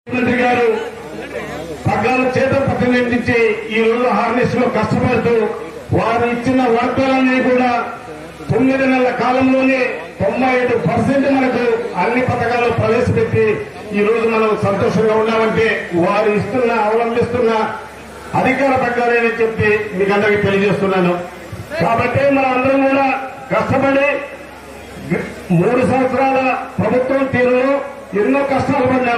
ముఖ్యమంత్రి గారు పగ్గాల చేత ప్రతినిధించి ఈ రోజు హార్నెస్ లో కష్టపడుతూ వారు ఇచ్చిన వాగ్దానాన్ని కూడా తొమ్మిది నెలల కాలంలోనే తొంభై ఐదు పర్సెంట్ మనకు అన్ని పథకాలు ప్రవేశపెట్టి ఈ రోజు మనం సంతోషంగా ఉన్నామంటే వారు ఇస్తున్న అవలంబిస్తున్న అధికార పగ్గాలని చెప్పి మీకు అందరికీ తెలియజేస్తున్నాను కాబట్టి మన అందరం కూడా కష్టపడి మూడు సంవత్సరాల ప్రభుత్వం తీరులో ఎన్నో కష్టాలు పడ్డాం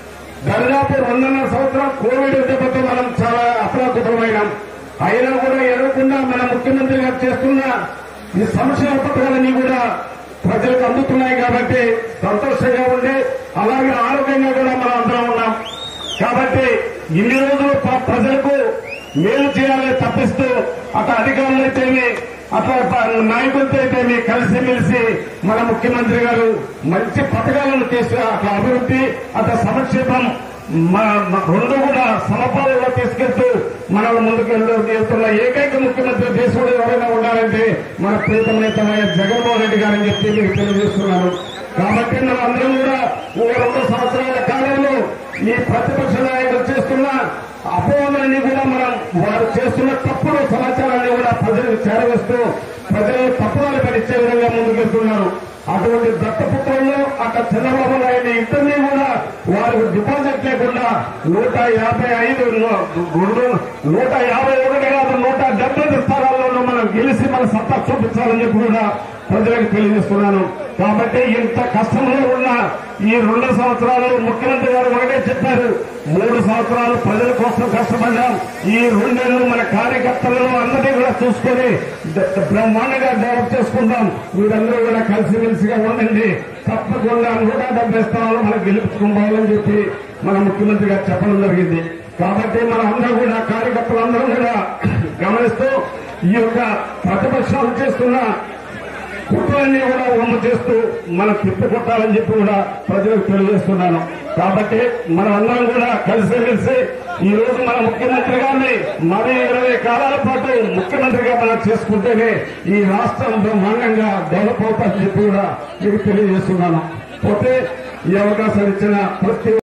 దాదాపు రెండున్నర సంవత్సరం కోవిడ్ దెబ్బతో మనం చాలా అప్రాకృతమైనాం అయినా కూడా ఎరగకుండా మన ముఖ్యమంత్రి గారు చేస్తున్న ఈ సంక్షేమ పథకాలన్నీ కూడా ప్రజలకు అందుతున్నాయి కాబట్టి సంతోషంగా ఉండి అలాగే ఆరోగ్యంగా కూడా మనం అందరం ఉన్నాం కాబట్టి ఇన్ని రోజులు ప్ర- ప్రజలకు మేలు చేయాలని తప్పిస్తూ అటు అధికారులు అయితేమి అట్లా ప- నాయకులతో అయితేమి కలిసిమెలిసి మన ముఖ్యమంత్రి గారు మంచి పథకాలను చేసి అట్లా అభివృద్ధి అట్లా సంక్షేమం మ- మ- రెండు కూడా సమపాలలో తీసుకెళ్తూ మనం ముందుకు వెళ్తూ- వెళ్తున్న ఏకైక ముఖ్యమంత్రి దేశంలో ఎవరైనా ఉండాలంటే మన ప్రీతం నేత వైఎస్ జగన్మోహన్ రెడ్డి గారని చెప్పి మీకు తెలియజేస్తున్నాను కాబట్టి మనం అందరం కూడా ఈ రెండు సంవత్సరాల కాలంలో ఈ ప్రతిపక్ష నాయకులు చేస్తున్న అపోహలన్నీ కూడా మనం వారు చేస్తున్న తప్పుడు సమాచారాన్ని కూడా ప్రజలకు చేరవేస్తూ ప్రజలను తప్పుదారి పడిచ్చే విధంగా ముందుకెళ్తున్నారు అటువంటి దత్తపుత్రంలో అక్కడ చంద్రబాబు నాయుడు ఇద్దరినీ కూడా వారికి డిపాజిట్ లేకుండా నూట యాభై ఐదు ను- రెండు నూట యాభై ఒకటి కాదు నూట డెబ్బై స్థానాల్లోనూ మనం గెలిచి మన సత్తా చూపించాలని చెప్పి కూడా ప్రజలకు తెలియజేస్తున్నాను కాబట్టి ఇంత కష్టంలో ఉన్న ఈ రెండు సంవత్సరాలు ముఖ్యమంత్రి గారు ఒకటే చెప్పారు మూడు సంవత్సరాలు ప్రజల కోసం కష్టపడ్డాం ఈ రెండేళ్లు మన కార్యకర్తలను అందరినీ కూడా చూసుకొని ద- బ్రహ్మాండంగా డెవలప్ చేసుకుందాం మీరందరూ కూడా కలిసిమెలిసిగా ఉండండి తప్పకుండా నూట డెబ్బై స్థానాలు మనం గెలుపుకోవాలని చెప్పి మన ముఖ్యమంత్రి గారు చెప్పడం జరిగింది కాబట్టి మన అందరూ కూడా కార్యకర్తలందరూ కూడా గమనిస్తూ ఈ యొక్క ప్రతిపక్షాలు చేస్తున్న కుట్రలన్నీ కూడా ఒమ్ము చేస్తూ మనం తిప్పి కొట్టాలని చెప్పి కూడా ప్రజలకు తెలియజేస్తున్నాను కాబట్టి మనం అందరం కూడా కలిసిమెలిసి ఈ రోజు మన ముఖ్యమంత్రి గారిని మరి ఇరవై కాలాల పాటు ముఖ్యమంత్రిగా మనం చేసుకుంటేనే ఈ రాష్ట్రం బ్రహ్మాండంగా డెవలప్ అవుతుందని చెప్పి కూడా మీకు తెలియజేస్తున్నాను పోతే ఈ అవకాశం ఇచ్చిన ప్రతి